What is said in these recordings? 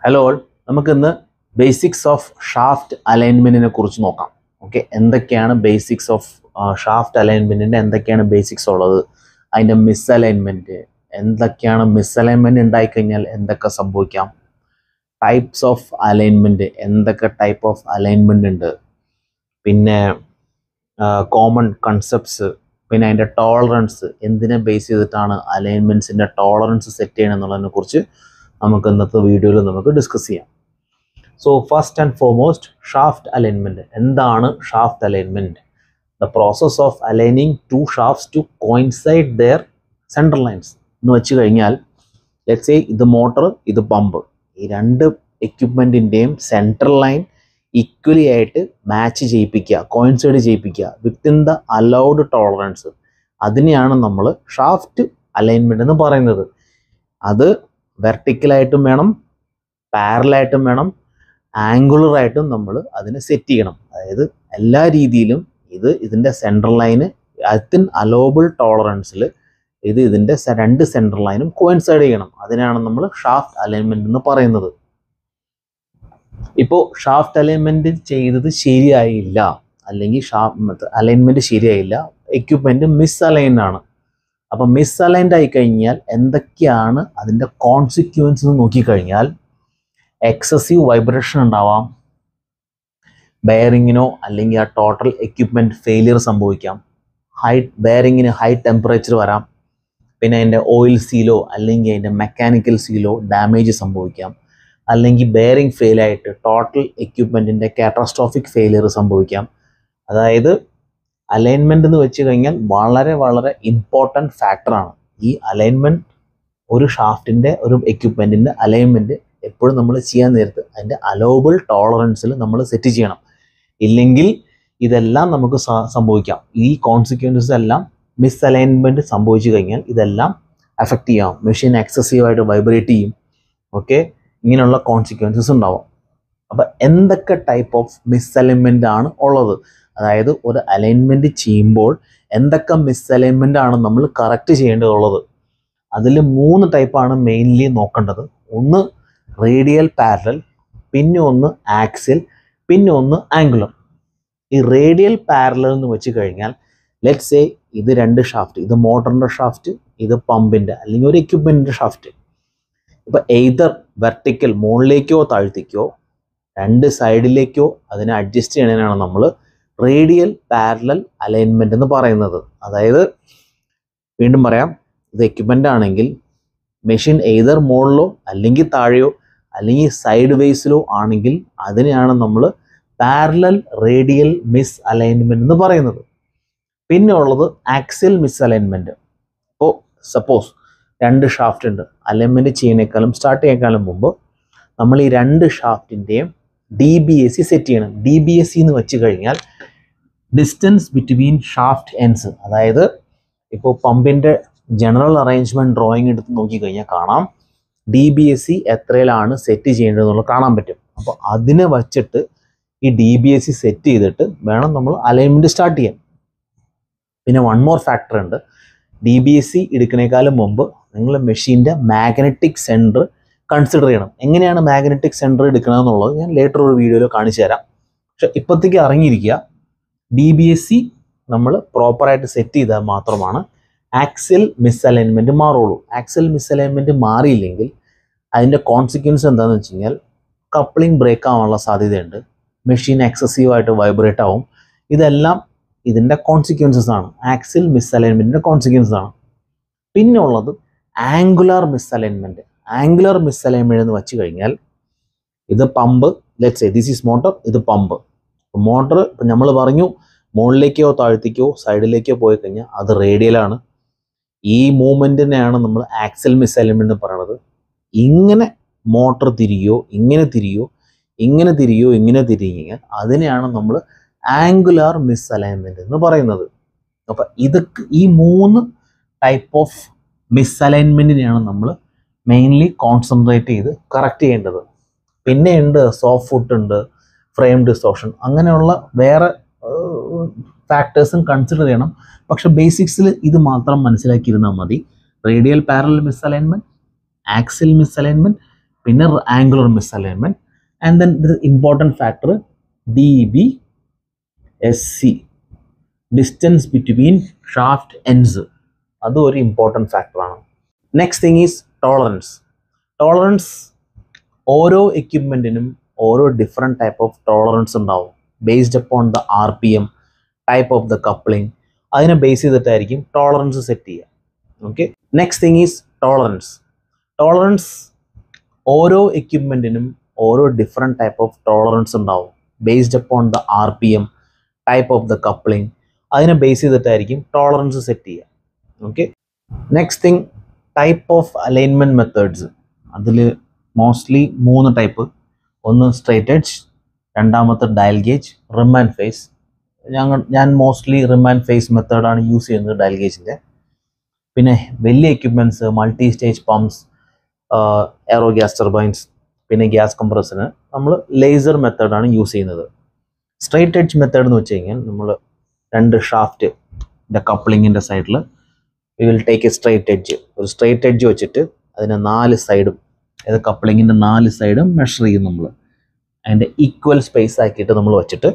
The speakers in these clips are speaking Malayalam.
ഹലോ ഓൾ നമുക്കിന്ന് ബേസിക്സ് ഓഫ് ഷാഫ്റ്റ് അലൈൻമെൻറ്റിനെ കുറിച്ച് നോക്കാം ഓക്കെ എന്തൊക്കെയാണ് ബേസിക്സ് ഓഫ് ഷാഫ്റ്റ് അലൈൻമെൻറ്റിൻ്റെ എന്തൊക്കെയാണ് ബേസിക്സ് ഉള്ളത് അതിൻ്റെ മിസ് അലൈൻമെൻറ്റ് എന്തൊക്കെയാണ് മിസ് അലൈൻമെൻറ്റ് ഉണ്ടായിക്കഴിഞ്ഞാൽ എന്തൊക്കെ സംഭവിക്കാം ടൈപ്സ് ഓഫ് അലൈൻമെൻറ്റ് എന്തൊക്കെ ടൈപ്പ് ഓഫ് അലൈൻമെൻറ്റ് ഉണ്ട് പിന്നെ കോമൺ കൺസെപ്റ്റ്സ് പിന്നെ അതിൻ്റെ ടോളറൻസ് എന്തിനെ ബേസ് ചെയ്തിട്ടാണ് അലൈൻമെൻറ്റ്സിൻ്റെ ടോളറൻസ് സെറ്റ് ചെയ്യണം എന്നുള്ളതിനെ കുറിച്ച് നമുക്ക് ഇന്നത്തെ വീഡിയോയിൽ നമുക്ക് ഡിസ്കസ് ചെയ്യാം so first and foremost shaft alignment എന്താണ് shaft alignment the process of aligning two shafts to coincide their central lines എന്ന് വെച്ച് കഴിഞ്ഞാൽ ലെറ്റ്സ് സേ ഇത് മോട്ടർ ഇത് പമ്പ് ഈ രണ്ട് എക്യുപ്മെൻറ്റിൻ്റെയും സെൻട്രൽ ലൈൻ ഈക്വലി ആയിട്ട് മാച്ച് ചെയ്യിപ്പിക്കുക കോയിൻസൈഡ് ചെയ്യിപ്പിക്കുക വിത്തിൻ ദ അലൗഡ് ടോളറൻസ് അതിനെയാണ് നമ്മൾ ഷാഫ്റ്റ് അലൈൻമെൻറ്റ് എന്ന് പറയുന്നത് അത് വെർട്ടിക്കലായിട്ടും വേണം പാരലായിട്ടും വേണം ആംഗുലറായിട്ടും നമ്മൾ അതിനെ സെറ്റ് ചെയ്യണം അതായത് എല്ലാ രീതിയിലും ഇത് ഇതിൻ്റെ സെൻട്രൽ ലൈന് അതിൻ അലോബിൾ ടോളറൻസിൽ ഇത് ഇതിൻ്റെ സെ- രണ്ട് സെൻട്രൽ ലൈനും കോയിൻസൈഡ് ചെയ്യണം അതിനാണ് നമ്മൾ ഷാഫ്റ്റ് അലൈൻമെൻറ്റ് എന്ന് പറയുന്നത് ഇപ്പോൾ ഷാഫ്റ്റ് അലൈൻമെൻറ്റ് ചെയ്തത് ശരിയായില്ല അല്ലെങ്കിൽ ഷാഫ് അലൈൻമെൻറ്റ് ശരിയായില്ല എക്യുപ്മെൻറ്റ് മിസ് അലൈൻ ആണ് അപ്പം മിസ് അലൈൻഡ് ആയി കഴിഞ്ഞാൽ എന്തൊക്കെയാണ് അതിൻ്റെ കോൺസിക്വൻസ് എന്ന് നോക്കിക്കഴിഞ്ഞാൽ എക്സസീവ് വൈബ്രേഷൻ ഉണ്ടാവാം ബെയറിങ്ങിനോ അല്ലെങ്കിൽ ആ ടോട്ടൽ എക്യുപ്മെൻറ്റ് ഫെയിലിയർ സംഭവിക്കാം ഹൈ ബെയറിങ്ങിന് ഹൈ ടെമ്പറേച്ചർ വരാം പിന്നെ അതിൻ്റെ ഓയിൽ സീലോ അല്ലെങ്കിൽ അതിൻ്റെ മെക്കാനിക്കൽ സീലോ ഡാമേജ് സംഭവിക്കാം അല്ലെങ്കിൽ ബെയറിംഗ് ഫെയിലായിട്ട് ടോട്ടൽ എക്യുപ്മെൻറ്റിൻ്റെ കാറ്റസ്ട്രോഫിക് ഫെയിലിയർ സംഭവിക്കാം അതായത് അലൈൻമെൻ്റ് എന്ന് വെച്ച് കഴിഞ്ഞാൽ വളരെ വളരെ ഇമ്പോർട്ടൻറ്റ് ഫാക്ടറാണ് ഈ അലൈൻമെൻറ്റ് ഒരു ഷാഫ്റ്റിൻ്റെ ഒരു എക്യുപ്മെൻറ്റിൻ്റെ അലൈൻമെൻറ്റ് എപ്പോഴും നമ്മൾ ചെയ്യാൻ നേരത്ത് അതിൻ്റെ അലോബിൾ ടോളറൻസിൽ നമ്മൾ സെറ്റ് ചെയ്യണം ഇല്ലെങ്കിൽ ഇതെല്ലാം നമുക്ക് സ- സംഭവിക്കാം ഈ കോൺസിക്വൻസസ് എല്ലാം മിസ് അലൈൻമെൻറ്റ് സംഭവിച്ചു കഴിഞ്ഞാൽ ഇതെല്ലാം അഫക്റ്റ് ചെയ്യാം മെഷീൻ എക്സസീവായിട്ട് വൈബ്രേറ്റ് ചെയ്യും ഓക്കെ ഇങ്ങനെയുള്ള കോൺസിക്വൻസസ് ഉണ്ടാവും അപ്പം എന്തൊക്കെ ടൈപ്പ് ഓഫ് മിസ് അലൈൻമെൻ്റ് ആണ് ഉള്ളത് അതായത് ഒരു അലൈൻമെൻറ്റ് ചെയ്യുമ്പോൾ എന്തൊക്കെ മിസ് അലൈൻമെൻ്റ് ആണ് നമ്മൾ കറക്റ്റ് ചെയ്യേണ്ടതുള്ളത് അതിൽ മൂന്ന് ടൈപ്പാണ് മെയിൻലി നോക്കേണ്ടത് ഒന്ന് റേഡിയൽ പാരലൽ പിന്നെ ഒന്ന് ആക്സിൽ പിന്നെ ഒന്ന് ആംഗുലർ ഈ റേഡിയൽ പാരലൽ എന്ന് വെച്ച് കഴിഞ്ഞാൽ ലെറ്റ് സേ ഇത് രണ്ട് ഷാഫ്റ്റ് ഇത് മോട്ടറിൻ്റെ ഷാഫ്റ്റ് ഇത് പമ്പിൻ്റെ അല്ലെങ്കിൽ ഒരു എക്യുപ്മെൻറ്റിൻ്റെ ഷാഫ്റ്റ് ഇപ്പം എയ്തർ വെർട്ടിക്കൽ മുകളിലേക്കോ താഴ്ത്തിക്കോ രണ്ട് സൈഡിലേക്കോ അതിനെ അഡ്ജസ്റ്റ് ചെയ്യണതിനാണ് നമ്മൾ റേഡിയൽ പാരലൽ അലൈൻമെൻറ്റ് എന്ന് പറയുന്നത് അതായത് വീണ്ടും പറയാം ഇത് എക്യുപ്മെൻ്റ് ആണെങ്കിൽ മെഷീൻ എയ്തർ മുകളിലോ അല്ലെങ്കിൽ താഴെയോ അല്ലെങ്കിൽ സൈഡ് വേസിലോ ആണെങ്കിൽ അതിനെയാണ് നമ്മൾ പാരലൽ റേഡിയൽ മിസ് അലൈൻമെൻറ്റ് എന്ന് പറയുന്നത് പിന്നെ ഉള്ളത് ആക്സിൽ മിസ് അലൈൻമെൻറ്റ് ഇപ്പോൾ സപ്പോസ് രണ്ട് ഷാഫ്റ്റ് ഉണ്ട് അലൈൻമെൻറ്റ് ചെയ്യുന്നേക്കാളും സ്റ്റാർട്ട് ചെയ്യുന്നേക്കാളും മുമ്പ് നമ്മൾ ഈ രണ്ട് ഷാഫ്റ്റിൻ്റെയും D B S C set ചെയ്യണം ഡി ബി എസ് സി എന്ന് വെച്ച് കഴിഞ്ഞാൽ ഡിസ്റ്റൻസ് ബിറ്റ്വീൻ ഷാഫ്റ്റ് എൻഡ്സ് അതായത് ഇപ്പോൾ പമ്പിൻ്റെ ജനറൽ അറേഞ്ച്മെൻറ്റ് ഡ്രോയിങ് എടുത്ത് നോക്കിക്കഴിഞ്ഞാൽ കാണാം ഡി ബി എസ് സി എത്രയിലാണ് സെറ്റ് ചെയ്യേണ്ടതെന്നുള്ളത് കാണാൻ പറ്റും അപ്പോൾ അതിനെ വച്ചിട്ട് ഈ D B S C set ചെയ്തിട്ട് വേണം നമ്മൾ അലൈൻമെൻറ്റ് സ്റ്റാർട്ട് ചെയ്യാൻ പിന്നെ വൺ മോർ ഫാക്ടർ ഉണ്ട് ഡി ബി എസ് സി എടുക്കണേക്കാളും മുമ്പ് നിങ്ങൾ മെഷീൻ്റെ മാഗ്നറ്റിക് സെൻറ്റർ കൺസിഡർ ചെയ്യണം എങ്ങനെയാണ് മാഗ്നറ്റിക് സെൻറ്റർ എടുക്കണമെന്നുള്ളത് ഞാൻ ലേറ്റർ ഒരു വീഡിയോയിൽ കാണിച്ചു തരാം പക്ഷെ ഇപ്പോഴത്തേക്ക് അറിഞ്ഞിരിക്കുക ഡി ബി എസ് സി നമ്മൾ പ്രോപ്പറായിട്ട് സെറ്റ് ചെയ്താൽ മാത്രമാണ് ആക്സിൽ മിസ് അലൈൻമെൻറ്റ് മാറുള്ളൂ ആക്സിൽ മിസ് അലൈൻമെൻറ്റ് മാറിയില്ലെങ്കിൽ അതിൻ്റെ കോൺസിക്വൻസ് എന്താണെന്ന് വെച്ച് കഴിഞ്ഞാൽ കപ്ലിംഗ് ബ്രേക്ക് ആവാനുള്ള സാധ്യതയുണ്ട് മെഷീൻ എക്സസീവായിട്ട് വൈബ്രേറ്റ് ആവും ഇതെല്ലാം ഇതിൻ്റെ കോൺസിക്വൻസസ് ആണ് ആക്സിൽ മിസ് അലൈൻമെൻറ്റിൻ്റെ കോൺസിക്വൻസ് ആണ് പിന്നെ ഉള്ളത് angular misalignment angular misalignment എന്ന് വെച്ച് കഴിഞ്ഞാൽ ഇത് pump let's say this is motor ഇത് പമ്പ് മോട്ടർ ഇപ്പം നമ്മൾ പറഞ്ഞു മുകളിലേക്കോ താഴ്ത്തേക്കോ സൈഡിലേക്കോ പോയി കഴിഞ്ഞാൽ അത് റേഡിയലാണ് ഈ മൂവ്മെൻറ്റിനെയാണ് നമ്മൾ ആക്സൽ മിസ് അലൈൻമെൻറ്റ് പറയുന്നത് ഇങ്ങനെ മോട്ടർ തിരിയോ ഇങ്ങനെ തിരിയോ ഇങ്ങനെ തിരിയോ ഇങ്ങനെ തിരിഞ്ഞാൽ അതിനെയാണ് നമ്മൾ ആംഗുലാർ മിസ് അലൈൻമെൻറ്റ് എന്ന് പറയുന്നത് അപ്പം ഇതൊക്കെ ഈ മൂന്ന് ടൈപ്പ് ഓഫ് മിസ് അലൈൻമെൻറ്റിനെയാണ് നമ്മൾ മെയിൻലി കോൺസെൻട്രേറ്റ് ചെയ്ത് കറക്റ്റ് ചെയ്യേണ്ടത് പിന്നെ ഉണ്ട് സോഫ്റ്റ് ഫുഡ് ഉണ്ട് ഫ്രെയിം ഡിസ്റ്റോഷൻ അങ്ങനെയുള്ള വേറെ ഫാക്ടേഴ്സും കൺസിഡർ ചെയ്യണം പക്ഷെ ബേസിക്സിൽ ഇത് മാത്രം മനസ്സിലാക്കിയിരുന്നാൽ മതി radial parallel misalignment axial misalignment പിന്നെ angular misalignment and then the important factor D B S C distance between shaft ends അതും ഒരു ഇമ്പോർട്ടൻറ്റ് ഫാക്ടറാണ് next thing is tolerance tolerance ഓരോ എക്യുപ്മെൻറ്റിനും ഓരോ ഡിഫറെൻറ്റ് ടൈപ്പ് ഓഫ് ടോളറൻസ് ഉണ്ടാവും based upon the R P M type of the coupling അതിനെ ബേസ് ചെയ്തിട്ടായിരിക്കും ടോളറൻസ് സെറ്റ് ചെയ്യുക okay next thing is tolerance tolerance ഓരോ എക്യുപ്മെൻറ്റിനും ഓരോ ഡിഫറെൻറ്റ് ടൈപ്പ് ഓഫ് ടോളറൻസ് ഉണ്ടാവും based upon the R P M type of the coupling അതിനെ ബേസ് ചെയ്തിട്ടായിരിക്കും ടോളറൻസ് സെറ്റ് ചെയ്യുക okay next thing type of alignment methods അതിൽ മോസ്റ്റ്ലി മൂന്ന് ടൈപ്പ് ഒന്ന് സ്ട്രേറ്റ് എഡ്ജ് രണ്ടാമത്തെ dial gauge rim and face ഞങ്ങൾ ഞാൻ മോസ്റ്റ്ലി റിം ആൻഡ് ഫേസ് മെത്തേഡാണ് യൂസ് ചെയ്യുന്നത് ഡയൽ ഗേജിൻ്റെ പിന്നെ വലിയ equipments multi stage pumps aero gas turbines പിന്നെ ഗ്യാസ് കംപ്രസറിന് നമ്മൾ ലേസർ മെത്തേഡാണ് യൂസ് ചെയ്യുന്നത് സ്ട്രൈറ്റ് എഡ്ജ് മെത്തേഡ് എന്ന് വെച്ച് കഴിഞ്ഞാൽ നമ്മൾ രണ്ട് ഷാഫ്റ്റ് കപ്ലിങ്ങിൻ്റെ സൈഡിൽ we will take a straight edge ഒരു സ്ട്രൈറ്റ് എഡ്ജ് വെച്ചിട്ട് അതിന് നാല് സൈഡും അതായത് കപ്ലിങ്ങിൻ്റെ നാല് സൈഡും മെഷർ ചെയ്യും നമ്മൾ അതിൻ്റെ ഈക്വൽ സ്പേസ് ആക്കിയിട്ട് നമ്മൾ വെച്ചിട്ട്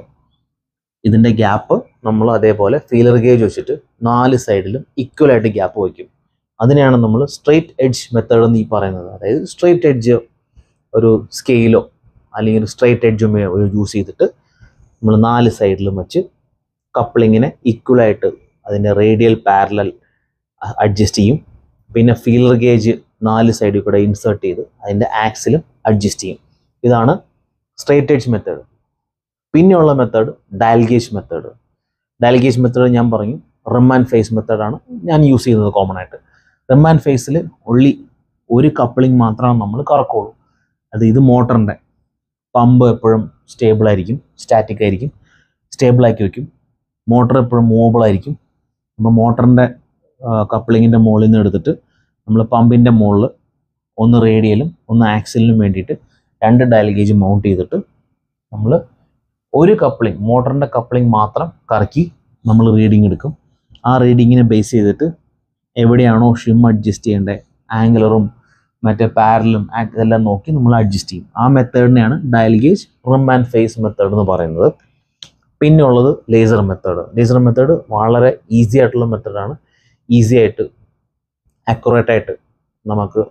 ഇതിൻ്റെ ഗ്യാപ്പ് നമ്മൾ അതേപോലെ ഫീലർ ഗേജ് വെച്ചിട്ട് നാല് സൈഡിലും ഈക്വൽ ആയിട്ട് ഗ്യാപ്പ് വയ്ക്കും അതിനെയാണ് നമ്മൾ സ്ട്രൈറ്റ് എഡ്ജ് മെത്തേഡ് എന്ന് ഈ പറയുന്നത് അതായത് സ്ട്രൈറ്റ് എഡ്ജ് ഒരു സ്കെയിലോ അല്ലെങ്കിൽ ഒരു സ്ട്രൈറ്റ് എഡ്ജും യൂസ് ചെയ്തിട്ട് നമ്മൾ നാല് സൈഡിലും വെച്ച് കപ്ലിങ്ങിനെ ഈക്വലായിട്ട് അതിൻ്റെ റേഡിയൽ പാരലൽ അഡ്ജസ്റ്റ് ചെയ്യും പിന്നെ ഫീലർ ഗേജ് നാല് സൈഡിൽ കൂടെ ഇൻസേർട്ട് ചെയ്ത് അതിൻ്റെ ആക്സിലും അഡ്ജസ്റ്റ് ചെയ്യും ഇതാണ് സ്ട്രൈറ്റ് എഡ്ജ് മെത്തേഡ് പിന്നെയുള്ള method dial gauge method dial gauge method ഞാൻ പറഞ്ഞു റിം ആൻഡ് ഫേസ് മെത്തേഡാണ് ഞാൻ യൂസ് ചെയ്യുന്നത് കോമൺ ആയിട്ട് റിം ആൻഡ് ഫേസിൽ ഒള്ളി ഒരു കപ്ലിംഗ് മാത്രമാണ് നമ്മൾ കറക്കുള്ളൂ അത് ഇത് മോട്ടറിൻ്റെ പമ്പ് എപ്പോഴും സ്റ്റേബിൾ ആയിരിക്കും സ്റ്റാറ്റിക് ആയിരിക്കും സ്റ്റേബിൾ ആക്കി വെക്കും മോട്ടർ എപ്പോഴും മൂവബിൾ ആയിരിക്കും അപ്പോൾ മോട്ടറിൻ്റെ കപ്ലിങ്ങിൻ്റെ മുകളിൽ നിന്ന് എടുത്തിട്ട് നമ്മൾ പമ്പിൻ്റെ മുകളിൽ ഒന്ന് റേഡിയലും ഒന്ന് ആക്സിലിനും വേണ്ടിയിട്ട് രണ്ട് ഡയൽ ഗേജ് മൗണ്ട് ചെയ്തിട്ട് നമ്മൾ ഒരു കപ്ലിംഗ് മോട്ടറിൻ്റെ കപ്ലിംഗ് മാത്രം കറക്കി നമ്മൾ റീഡിങ് എടുക്കും ആ റീഡിങ്ങിനെ ബേസ് ചെയ്തിട്ട് എവിടെയാണോ ഷിം അഡ്ജസ്റ്റ് ചെയ്യേണ്ടത് ആംഗുലറും മറ്റേ പാരലും ഇതെല്ലാം നോക്കി നമ്മൾ അഡ്ജസ്റ്റ് ചെയ്യും ആ മെത്തേഡിനെയാണ് dial gauge rim and face method എന്ന് പറയുന്നത് പിന്നെ ഉള്ളത് ലേസർ മെത്തേഡ് ലേസർ മെത്തേഡ് വളരെ ഈസി ആയിട്ടുള്ള മെത്തേഡാണ് ഈസി ആയിട്ട് അക്യുറേറ്റ് ആയിട്ട് നമുക്ക്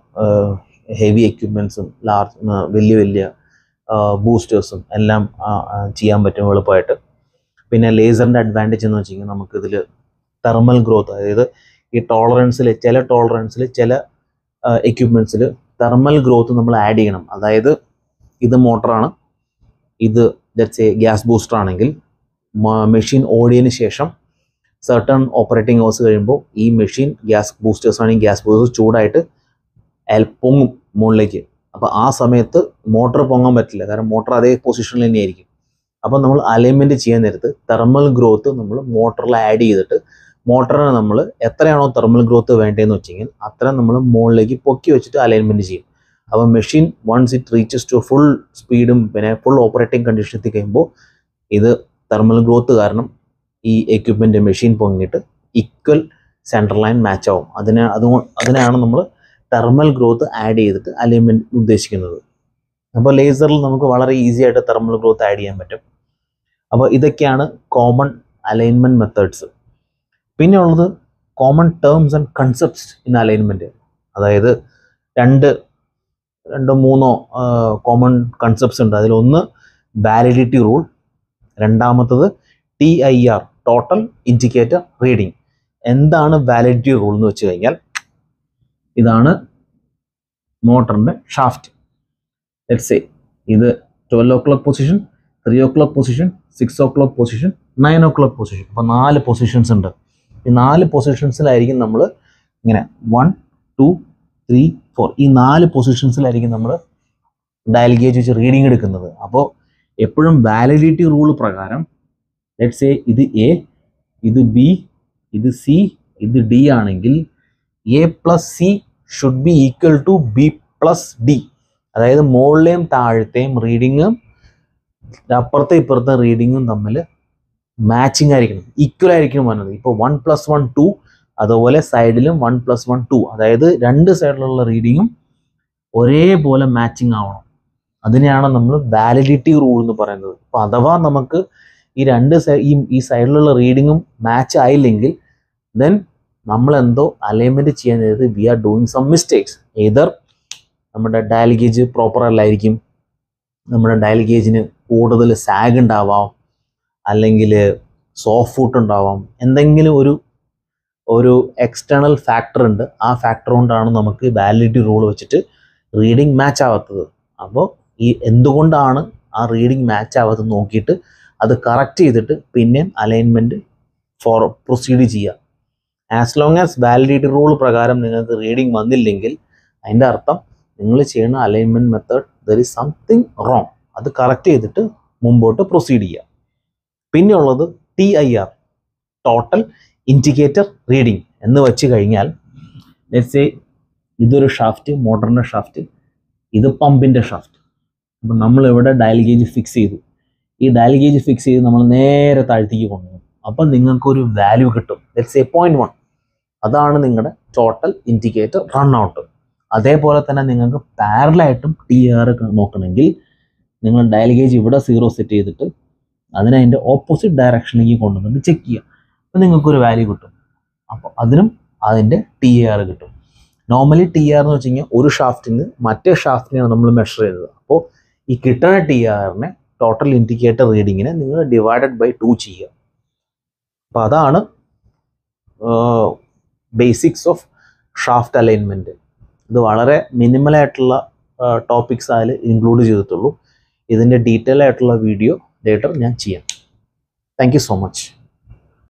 ഹെവി എക്യുപ്മെൻസും ലാർജ് വലിയ വലിയ ബൂസ്റ്റേഴ്സും എല്ലാം ആ, ആ, ചെയ്യാൻ പറ്റും എളുപ്പമായിട്ട് പിന്നെ ലേസറിൻ്റെ അഡ്വാൻറ്റേജ് എന്ന് വെച്ച് കഴിഞ്ഞാൽ നമുക്കിതിൽ തെർമൽ ഗ്രോത്ത് അതായത് ഈ ടോളറൻസിൽ ചില ടോളറൻസിൽ ചില എക്യുപ്മെൻസിൽ തെർമൽ ഗ്രോത്ത് നമ്മൾ ആഡ് ചെയ്യണം അതായത് ഇത് മോട്ടറാണ് ഇത് ലെറ്റ്സ് എ ഗ്യാസ് ബൂസ്റ്റർ ആണെങ്കിൽ മെഷീൻ ഓടിയതിന് ശേഷം സർട്ടൺ ഓപ്പറേറ്റിംഗ് ഹവേഴ്സ് കഴിയുമ്പോൾ ഈ മെഷീൻ ഗ്യാസ് ബൂസ്റ്റേഴ്സ് ആണെങ്കിൽ ഗ്യാസ് ബൂസ്റ്റേഴ്സ് ചൂടായിട്ട് അയാൾ പൊങ്ങും മുകളിലേക്ക് അപ്പോൾ ആ സമയത്ത് മോട്ടർ പൊങ്ങാൻ പറ്റില്ല കാരണം മോട്ടർ അതേ പൊസിഷനിൽ തന്നെയായിരിക്കും അപ്പോൾ നമ്മൾ അലൈൻമെൻറ്റ് ചെയ്യാൻ നേരത്ത് തെർമൽ ഗ്രോത്ത് നമ്മൾ മോട്ടറിൽ ആഡ് ചെയ്തിട്ട് മോട്ടറിനെ നമ്മൾ എത്രയാണോ തെർമൽ ഗ്രോത്ത് വേണ്ടതെന്ന് വെച്ചെങ്കിൽ അത്ര നമ്മൾ മുകളിലേക്ക് പൊക്കി വെച്ചിട്ട് അലൈൻമെൻറ്റ് ചെയ്യും അപ്പോൾ machine once it reaches to full സ്പീഡും പിന്നെ ഫുൾ ഓപ്പറേറ്റിംഗ് കണ്ടീഷൻ എത്തി കഴിയുമ്പോൾ ഇത് തെർമൽ ഗ്രോത്ത് കാരണം ഈ എക്യുപ്മെൻ്റ് മെഷീൻ പൊങ്ങിയിട്ട് ഈക്വൽ സെൻട്രൽ ലൈൻ മാച്ച് ആവും അതിനെ അതുകൊണ്ട് അതിനാണ് നമ്മൾ തെർമൽ ഗ്രോത്ത് ആഡ് ചെയ്തിട്ട് അലൈൻമെൻറ്റ് ഉദ്ദേശിക്കുന്നത് അപ്പോൾ ലേസറിൽ നമുക്ക് വളരെ ഈസി ആയിട്ട് തെർമൽ ഗ്രോത്ത് ആഡ് ചെയ്യാൻ പറ്റും അപ്പോൾ ഇതൊക്കെയാണ് കോമൺ അലൈൻമെൻറ്റ് മെത്തേഡ്സ് പിന്നെ ഉള്ളത് common terms and concepts in alignment അതായത് രണ്ട് രണ്ടോ മൂന്നോ കോമൺ കൺസെപ്റ്റ്സ് ഉണ്ട് അതിലൊന്ന് വാലിഡിറ്റി റൂൾ രണ്ടാമത്തത് T I R total indicator reading എന്താണ് വാലിഡിറ്റി റൂൾ എന്ന് വെച്ച് കഴിഞ്ഞാൽ ഇതാണ് മോട്ടറിൻ്റെ ഷാഫ്റ്റ് ലെറ്റ്സ് സേ ഇത് twelve o'clock position three o'clock position six o'clock position nine o'clock position അപ്പോൾ നാല് പൊസിഷൻസ് ഉണ്ട് ഈ നാല് പൊസിഷൻസിലായിരിക്കും നമ്മൾ ഇങ്ങനെ വൺ ടു ത്രീ ഫോർ ഈ നാല് പൊസിഷൻസിലായിരിക്കും നമ്മൾ ഡയൽ ഗേജ് വെച്ച് റീഡിംഗ് എടുക്കുന്നത് അപ്പോൾ എപ്പോഴും വാലിഡിറ്റി റൂൾ പ്രകാരം ലെറ്റ്സ് എ ഇത് എ ഇത് ബി ഇത് സി ഇത് ഡി ആണെങ്കിൽ A plus C should B equal to B plus D അതായത് മുകളിലെയും താഴത്തെയും റീഡിങ്ങും അപ്പുറത്തെ ഇപ്പുറത്തെ റീഡിങ്ങും തമ്മിൽ മാച്ചിങ് ആയിരിക്കണം ഈക്വൽ ആയിരിക്കണം വന്നത് ഇപ്പോൾ വൺ പ്ലസ് വൺ ടു അതുപോലെ സൈഡിലും വൺ പ്ലസ് വൺ ടു അതായത് രണ്ട് സൈഡിലുള്ള റീഡിങ്ങും ഒരേപോലെ മാച്ചിങ് ആവണം അതിനെയാണ് നമ്മൾ വാലിഡിറ്റി റൂൾ എന്ന് പറയുന്നത് അപ്പോൾ അഥവാ നമുക്ക് ഈ രണ്ട് സൈ- ഈ ഈ സൈഡിലുള്ള റീഡിങ്ങും മാച്ച് ആയില്ലെങ്കിൽ ദെൻ നമ്മൾ എന്തോ അലൈൻമെൻറ്റ് ചെയ്യാൻ നേരത്ത് we are doing some mistakes either നമ്മുടെ ഡയൽ ഗേജ് പ്രോപ്പർ അല്ലായിരിക്കും നമ്മുടെ ഡയൽ ഗേജിന് കൂടുതൽ സാഗ് ഉണ്ടാവാം അല്ലെങ്കിൽ സോഫ്റ്റ് ഫുട്ട് ഉണ്ടാവാം എന്തെങ്കിലും ഒരു ഒരു എക്സ്റ്റേണൽ ഫാക്ടർ ഉണ്ട് ആ ഫാക്ടർ കൊണ്ടാണ് നമുക്ക് വാലിഡിറ്റി റൂൾ വെച്ചിട്ട് റീഡിങ് മാച്ച് ആവാത്തത് അപ്പോൾ ഈ എന്തുകൊണ്ടാണ് ആ റീഡിങ് മാച്ച് ആവാത്തത് നോക്കിയിട്ട് അത് കറക്റ്റ് ചെയ്തിട്ട് പിന്നെയും അലൈൻമെൻറ്റ് ഫോർ പ്രൊസീഡ് ചെയ്യുക as long as validity rule പ്രകാരം നിങ്ങൾക്ക് റീഡിങ് വന്നില്ലെങ്കിൽ അതിൻ്റെ അർത്ഥം നിങ്ങൾ ചെയ്യുന്ന alignment method there is something wrong അത് കറക്റ്റ് ചെയ്തിട്ട് മുമ്പോട്ട് പ്രൊസീഡ് ചെയ്യുക പിന്നെയുള്ളത് T I R total indicator reading എന്ന് വെച്ച് കഴിഞ്ഞാൽ ലെറ്റ്സ് ഇതൊരു ഷാഫ്റ്റ് മോട്ടറിൻ്റെ ഷാഫ്റ്റ് ഇത് പമ്പിൻ്റെ ഷാഫ്റ്റ് അപ്പം നമ്മൾ ഇവിടെ ഡയൽ ഗേജ് ഫിക്സ് ചെയ്തു ഈ ഡയൽ ഗേജ് ഫിക്സ് ചെയ്ത് നമ്മൾ നേരെ താഴ്ത്തേക്ക് കൊണ്ടുപോകും അപ്പം നിങ്ങൾക്കൊരു വാല്യൂ കിട്ടും ലെറ്റ്സ് എ പോയിന്റ് വൺ അതാണ് നിങ്ങളുടെ ടോട്ടൽ ഇൻഡിക്കേറ്റർ റൺ ഔട്ട് അതേപോലെ തന്നെ നിങ്ങൾക്ക് പാരലായിട്ടും ടി ആർ നോക്കണമെങ്കിൽ നിങ്ങൾ ഡയൽ ഗേജ് ഇവിടെ സീറോ സെറ്റ് ചെയ്തിട്ട് അതിനെ അതിൻ്റെ ഓപ്പോസിറ്റ് ഡയറക്ഷനിലേക്ക് കൊണ്ടുവന്നിട്ട് ചെക്ക് ചെയ്യുക അപ്പോൾ നിങ്ങൾക്കൊരു വാല്യൂ കിട്ടും അപ്പോൾ അതിനും അതിൻ്റെ ടി ആർ കിട്ടും നോർമലി ടി ആർ എന്ന് വെച്ച് കഴിഞ്ഞാൽ ഒരു ഷാഫ്റ്റിന് മറ്റേ ഷാഫ്റ്റിനെയാണ് നമ്മൾ മെഷർ ചെയ്തത് അപ്പോൾ ഈ കിട്ടുന്ന ടി ആറിനെ ടോട്ടൽ ഇൻഡിക്കേറ്റർ റീഡിങ്ങിനെ നിങ്ങൾ ഡിവൈഡഡ് ബൈ ടു ചെയ്യുക അപ്പോൾ അതാണ് ബേസിക്സ് ഓഫ് ഷാഫ്റ്റ് അലൈൻമെൻറ്റ് ഇത് വളരെ മിനിമലായിട്ടുള്ള ടോപ്പിക്സ് അതിൽ ഇൻക്ലൂഡ് ചെയ്തിട്ടുള്ളൂ ഇതിൻ്റെ ഡീറ്റെയിൽ ആയിട്ടുള്ള വീഡിയോ ലേറ്റർ ഞാൻ ചെയ്യാം താങ്ക് യു സോ മച്ച്